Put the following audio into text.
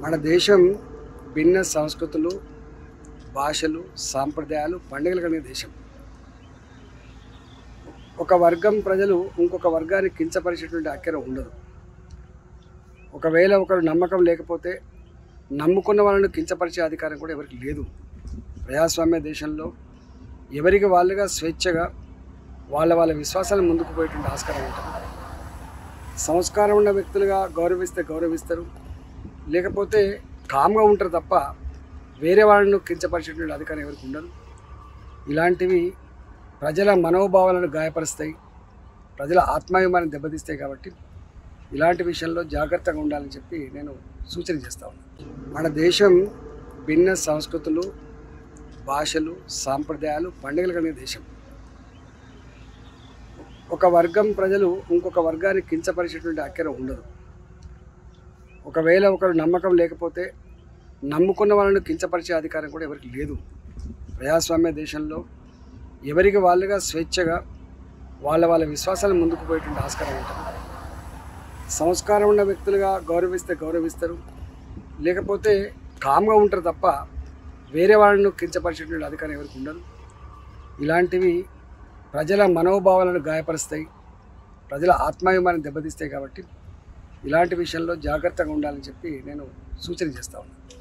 మన దేశం భిన్న సంస్కృతులు భాషలు సాంప్రదాయాలు పండుగలు కలిగిన దేశం ఒక వర్గం ప్రజలు ఇంకొక వర్గాన్ని కించపరిచేటువంటి అక్కర ఉండదు ఒకవేళ ఒకరు నమ్మకం లేకపోతే నమ్ముకున్న వాళ్ళను కించపరిచే అధికారం కూడా ఎవరికి లేదు ప్రజాస్వామ్య దేశంలో ఎవరికి వాళ్ళుగా స్వేచ్ఛగా వాళ్ళ వాళ్ళ విశ్వాసాలను ముందుకు పోయేటువంటి ఆస్కారం ఉంటుంది సంస్కారం ఉన్న వ్యక్తులుగా గౌరవిస్తే గౌరవిస్తారు లేకపోతే కామ్గా ఉంటారు తప్ప వేరే వాళ్ళను కించపరిచేటువంటి అధికారం ఎవరికి ఉండదు ఇలాంటివి ప్రజల మనోభావాలను గాయపరుస్తాయి ప్రజల ఆత్మాభిమానం దెబ్బతీస్తాయి కాబట్టి ఇలాంటి విషయంలో జాగ్రత్తగా ఉండాలని చెప్పి నేను సూచన చేస్తా ఉన్నాను మన దేశం భిన్న సంస్కృతులు భాషలు సాంప్రదాయాలు పండుగలు కలిగిన దేశం ఒక వర్గం ప్రజలు ఇంకొక వర్గాన్ని కించపరిచేటువంటి అక్కర ఉండదు ఒకవేళ ఒకరు నమ్మకం లేకపోతే నమ్ముకున్న వాళ్ళను కించపరిచే అధికారం కూడా ఎవరికి లేదు ప్రజాస్వామ్య దేశంలో ఎవరికి వాళ్ళుగా స్వేచ్ఛగా వాళ్ళ వాళ్ళ విశ్వాసాలను ముందుకు పోయేటువంటి ఆస్కారం ఉంటుంది సంస్కారం ఉన్న వ్యక్తులుగా గౌరవిస్తే గౌరవిస్తారు లేకపోతే కామ్గా ఉంటారు తప్ప వేరే వాళ్ళను కించపరిచేటువంటి అధికారం ఎవరికి ఉండదు ఇలాంటివి ప్రజల మనోభావాలను గాయపరుస్తాయి ప్రజల ఆత్మాభిమానం దెబ్బతీస్తాయి కాబట్టి ఇలాంటి విషయంలో జాగ్రత్తగా ఉండాలని చెప్పి నేను సూచన చేస్తా ఉన్నాను